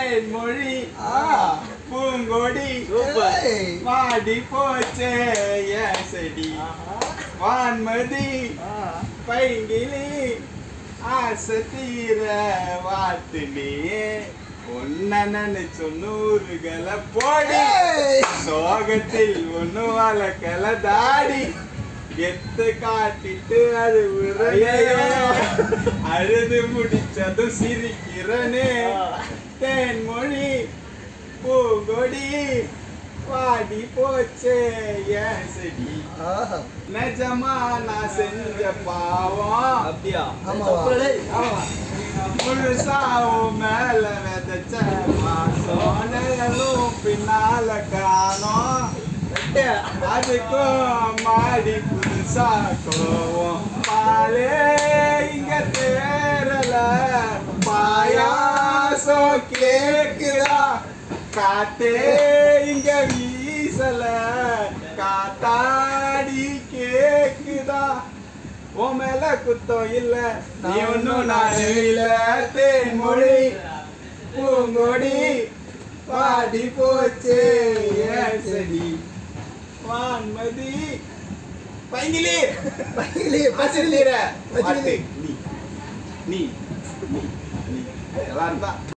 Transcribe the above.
தேன்மொழி ஆ. பூங்கொடி super ஏய். வாடி போச்சே என் செடி வான்மதி ஆ. பைங்கிலி ஆசை தீர வாத்துடி ஒன்ன நினைச்சு நூறுகளை போடி ஏய். சோகத்தில் ஒண்ணு வளர்க்கல தாடி எத்து காட்டிட்டு அது ஐயையோ. அழுது முடிச்சதும் சிரிக்கிறனே தேன்மொழி பூங்கொடி வாடி போச்சே என் செடி ஆஹா. நிஜமா நான் செஞ்ச பாவம் அப்படியா ஆமாவா? ஆமா. முழுசாவும் மேல விதைச்ச மாசம் நிழலும் பின்னால காணோம் அதுக்கும் மாடி புதுசா கோவம் பாலே இங்க தேரல பாயாசம் கேக்குதா காத்தே இங்க வீசல காத்தாடி கேக்குதா உன் மேல குத்தம் இல்ல நீ ஒன்னும் நான் இல்ல தேன்மொழி பூங்கொடி பாடி போச்சே ஏன் செடி வான்மதி பைங்கிலி பையிலே, பையிலே. பசிலீர பசிலீர. நீ நீ நீ நீ எல்லாரும் தான்